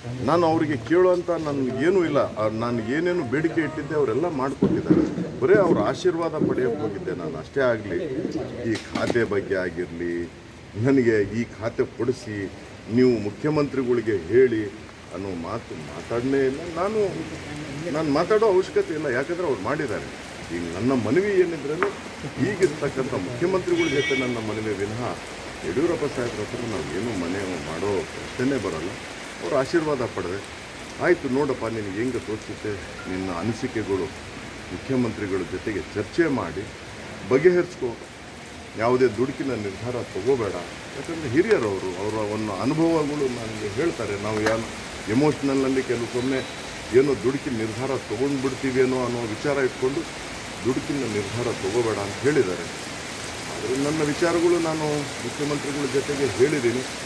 ನಾನು ಅವರಿಗೆ ಕೇಳುವಂಥ ನನಗೇನೂ ಇಲ್ಲ ಆ, ನಾನು ಏನೇನು ಬೇಡಿಕೆ ಇಟ್ಟಿದ್ದೆ ಅವರೆಲ್ಲ ಮಾಡಿಕೊಟ್ಟಿದ್ದಾರೆ ಬರೀ ಅವ್ರ ಆಶೀರ್ವಾದ ಪಡೆಯೋಕ್ಕೆ ಹೋಗಿದ್ದೆ ನಾನು ಅಷ್ಟೇ ಆಗಲಿ ಈ ಖಾತೆ ಬಗ್ಗೆ ಆಗಿರಲಿ ನನಗೆ ಈ ಖಾತೆ ಕೊಡಿಸಿ ನೀವು ಮುಖ್ಯಮಂತ್ರಿಗಳಿಗೆ ಹೇಳಿ ಅನ್ನೋ ಮಾತು ಮಾತಾಡಲೇ ಇಲ್ಲ ನಾನು ನಾನು ಮಾತಾಡೋ ಅವಶ್ಯಕತೆ ಇಲ್ಲ ಯಾಕಂದರೆ ಅವ್ರು ಮಾಡಿದ್ದಾರೆ ಈಗ ನನ್ನ ಮನವಿ ಏನಿದ್ರೆ ಈಗಿರ್ತಕ್ಕಂಥ ಮುಖ್ಯಮಂತ್ರಿಗಳ ಜೊತೆ ನನ್ನ ಮನವಿ ವಿನಃ ಯಡಿಯೂರಪ್ಪ ಸಾಹೇಬ್ರ ಹತ್ರ ನಾವು ಏನೂ ಮನೆ ಮಾಡೋ ಪ್ರಶ್ನೆನೇ ಬರಲ್ಲ ಅವ್ರ ಆಶೀರ್ವಾದ ಪಡೆದೆ ಆಯಿತು ನೋಡಪ್ಪ ನಿನಗೆ ಹೆಂಗೆ ತೋರಿಸುತ್ತೆ ನಿನ್ನ ಅನಿಸಿಕೆಗಳು ಮುಖ್ಯಮಂತ್ರಿಗಳ ಜೊತೆಗೆ ಚರ್ಚೆ ಮಾಡಿ ಬಗೆಹರಿಸ್ಕೋ ಯಾವುದೇ ದುಡುಕಿನ ನಿರ್ಧಾರ ತಗೋಬೇಡ ಯಾಕಂದರೆ ಹಿರಿಯರವರು ಅವರ ಒಂದು ಅನುಭವಗಳು ನನಗೆ ಹೇಳ್ತಾರೆ ನಾವು ಯಾರು ಎಮೋಷ್ನಲ್ನಲ್ಲಿ ಕೆಲವೊಮ್ಮೆ ಏನೋ ದುಡುಕಿನ ನಿರ್ಧಾರ ತೊಗೊಂಡು ಬಿಡ್ತೀವೇನೋ ಅನ್ನೋ ವಿಚಾರ ಇಟ್ಕೊಂಡು ದುಡುಕಿನ ನಿರ್ಧಾರ ತಗೋಬೇಡ ಅಂತ ಹೇಳಿದ್ದಾರೆ ಆದರೆ ನನ್ನ ವಿಚಾರಗಳು ನಾನು ಮುಖ್ಯಮಂತ್ರಿಗಳ ಜೊತೆಗೆ ಹೇಳಿದ್ದೀನಿ